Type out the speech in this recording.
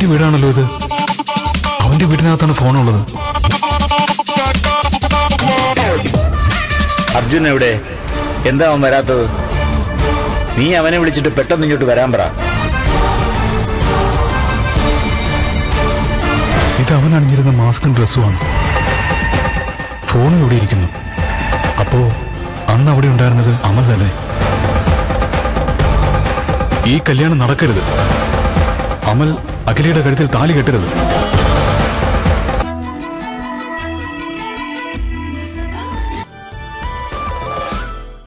അവന്റെ വീടാണല്ലോ ഇത് അവന്റെ വീടിനകത്താണ് ഫോണുള്ളത് അർജുൻ എവിടെ എന്താ അവൻ വരാത്തത് നീ അവനെ വിളിച്ചിട്ട് പെട്ടെന്ന് ഇങ്ങോട്ട് വരാൻ പറ ഇത് അവൻ അണിഞ്ഞിരുന്ന മാസ്കും ഡ്രസ്സുമാണ് ഫോണും ഇവിടെ ഇരിക്കുന്നു അപ്പോ അന്ന് അവിടെ ഉണ്ടായിരുന്നത് അമൽ തന്നെ ഈ കല്യാണം നടക്കരുത് അമൽ അഖിലയുടെ കഴുത്തിൽ താലി കെട്ടരുത്